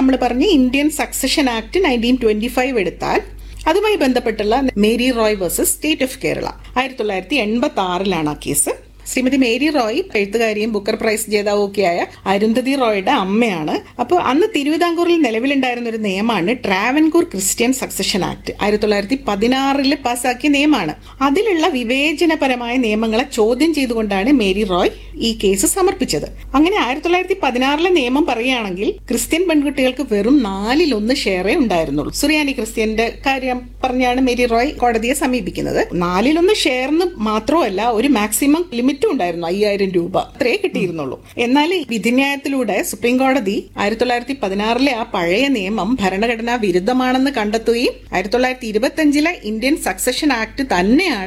നമ്മൾ പറഞ്ഞ Indian succession act nineteen twenty five എടുത്താൽ അതുമായി ബന്ധപ്പെട്ടുള്ള Mary Roy versus state of Kerala ആയിരത്തി തൊള്ളായിരത്തി എൺപത്തി ആറിലാണ് ആ കേസ് ശ്രീമതി മേരി റോയ് എഴുത്തുകാരിയും ബുക്കർ പ്രൈസ് ജേതാവും ഒക്കെയായ അരുന്ധതി റോയുടെ അമ്മയാണ് അപ്പോൾ അന്ന് തിരുവിതാംകൂറിൽ നിലവിലുണ്ടായിരുന്ന ഒരു നിയമമാണ് ട്രാവൻകൂർ ക്രിസ്ത്യൻ സക്സഷൻ ആക്ട് ആയിരത്തി തൊള്ളായിരത്തി പതിനാറിൽ പാസ്സാക്കിയ നിയമമാണ് അതിലുള്ള വിവേചനപരമായ നിയമങ്ങളെ ചോദ്യം ചെയ്തുകൊണ്ടാണ് മേരി റോയ് ഈ കേസ് സമർപ്പിച്ചത് അങ്ങനെ ആയിരത്തി തൊള്ളായിരത്തി പതിനാറിലെ നിയമം പറയുകയാണെങ്കിൽ ക്രിസ്ത്യൻ പെൺകുട്ടികൾക്ക് വെറും നാലിലൊന്ന് ഷെയറേ ഉണ്ടായിരുന്നുള്ളൂ സുറിയാനി ക്രിസ്ത്യന്റെ കാര്യം പറഞ്ഞാണ് മേരി റോയ് കോടതിയെ സമീപിക്കുന്നത് നാലിലൊന്ന് ഷെയറിന് മാത്രമല്ല ഒരു മാക്സിമം ലിമിറ്റും ഉണ്ടായിരുന്നു അയ്യായിരം രൂപ അത്രേ കിട്ടിയിരുന്നുള്ളൂ എന്നാൽ ഈ വിധിന്യായത്തിലൂടെ സുപ്രീം കോടതി ആയിരത്തി തൊള്ളായിരത്തി പതിനാറിലെ ആ പഴയ നിയമം ഭരണഘടനാ വിരുദ്ധമാണെന്ന് കണ്ടെത്തുകയും ആയിരത്തി തൊള്ളായിരത്തി ഇരുപത്തി അഞ്ചിലെ ഇന്ത്യൻ സക്സഷൻ ആക്ട് തന്നെയാണ്